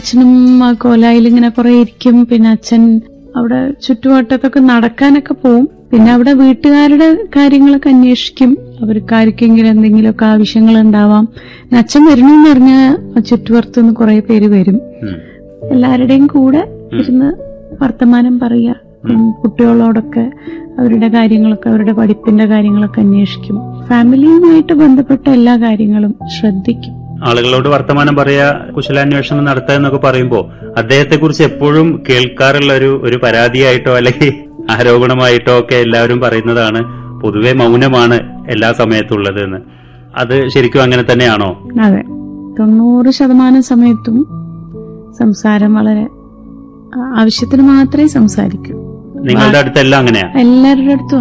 അച്ഛനും ആ കോലായിൽ ഇങ്ങനെ കുറെ ഇരിക്കും പിന്നെ അച്ഛൻ അവിടെ ചുറ്റുവട്ടത്തൊക്കെ നടക്കാനൊക്കെ പോവും പിന്നെ അവിടെ വീട്ടുകാരുടെ കാര്യങ്ങളൊക്കെ അന്വേഷിക്കും അവർക്ക് ആർക്കെങ്കിലും എന്തെങ്കിലുമൊക്കെ ആവശ്യങ്ങൾ ഉണ്ടാവാം പിന്നെ അച്ഛൻ വരണമെന്ന് പറഞ്ഞാൽ ചുറ്റുവട്ടത്തുനിന്ന് കുറെ പേര് വരും ഉം. എല്ലാവരുടെയും കൂടെ ഇരുന്ന് വർത്തമാനം പറയുക ഉം, കുട്ടികളോടൊക്കെ അവരുടെ കാര്യങ്ങളൊക്കെ അവരുടെ പഠിപ്പിന്റെ കാര്യങ്ങളൊക്കെ അന്വേഷിക്കും ഫാമിലിയുമായിട്ട് ബന്ധപ്പെട്ട എല്ലാ കാര്യങ്ങളും ശ്രദ്ധിക്കും ആളുകളോട് വർത്തമാനം പറയാ കുശലാന്വേഷണം നടത്തുക എന്നൊക്കെ പറയുമ്പോ അദ്ദേഹത്തെ കുറിച്ച് എപ്പോഴും കേൾക്കാറുള്ള ഒരു ഒരു പരാതിയായിട്ടോ അല്ലെങ്കിൽ ആരോപണമായിട്ടോ ഒക്കെ എല്ലാവരും പറയുന്നതാണ് പൊതുവെ മൗനമാണ് എല്ലാ സമയത്തുള്ളത് എന്ന് അത് ശരിക്കും അങ്ങനെ തന്നെയാണോ അതെ തൊണ്ണൂറ് ശതമാനം സമയത്തും സംസാരം വളരെ ആ, ആവശ്യത്തിന് മാത്രമേ സംസാരിക്കൂ നിങ്ങളുടെ അടുത്തെല്ലാം അങ്ങനെയാ എല്ലാവരുടെ അടുത്തും